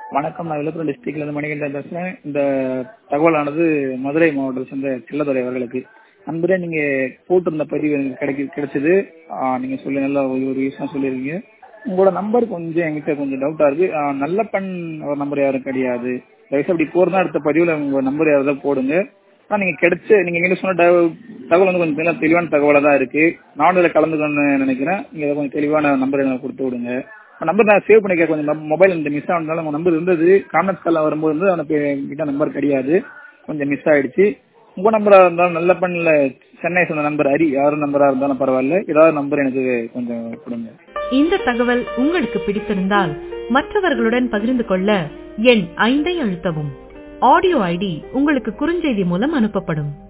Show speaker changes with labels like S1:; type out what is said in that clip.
S1: வணக்கம் நான் விழுப்புரம் டிஸ்ட்ரிக்ட்ல இருந்து மணிகண்டன் பேசுறேன் இந்த தகவலானது மதுரை மாவட்டத்தை சேர்ந்த செல்லதுரை அவர்களுக்கு நண்பரே நீங்க போட்டிருந்த பதிவு எனக்கு கிடைக்க கிடைச்சது ஆஹ் நீங்க சொல்லி நல்லா ஒரு ஒரு விஷயம் சொல்லியிருக்கீங்க உங்களோட நம்பர் கொஞ்சம் என்கிட்ட கொஞ்சம் டவுட்டா இருக்கு ஆஹ் நல்ல பெண் ஒரு நம்பர் யாரும் கிடையாது தயவுசெய்து அப்படி போறதா அடுத்த பதிவுல உங்க நம்பர் யாராவது போடுங்க ஆனா நீங்க கிடைச்ச நீங்க எங்கிட்ட சொன்ன தகவல் தகவல் வந்து கொஞ்சம் தெளிவா- தெளிவான தகவலா தான் இருக்கு நானும் இதில் கலந்துக்கணும்னு நினைக்கிறேன் நீங்க அதை கொஞ்சம் தெளிவான நம்பர் எனக்கு கொடுத்து விடுங்க நம்பர் நான் சேவ் பண்ணிக்க கொஞ்சம் மொபைல் இந்த மிஸ் ஆனதுனால உங்க நம்பர் இருந்தது கான்ஃபரன்ஸ் கால் வரும்போது வந்து அந்த கிட்ட நம்பர் கிடையாது கொஞ்சம் மிஸ் ஆயிடுச்சு உங்க நம்பரா இருந்தாலும் நல்ல பண்ணல சென்னை சொன்ன நம்பர் ஹரி யாரும் நம்பரா இருந்தாலும் பரவாயில்ல ஏதாவது நம்பர் எனக்கு கொஞ்சம் கொடுங்க
S2: இந்த தகவல் உங்களுக்கு பிடித்திருந்தால் மற்றவர்களுடன் பகிர்ந்து கொள்ள எண் ஐந்தை அழுத்தவும் ஆடியோ ஐடி உங்களுக்கு குறுஞ்செய்தி மூலம் அனுப்பப்படும்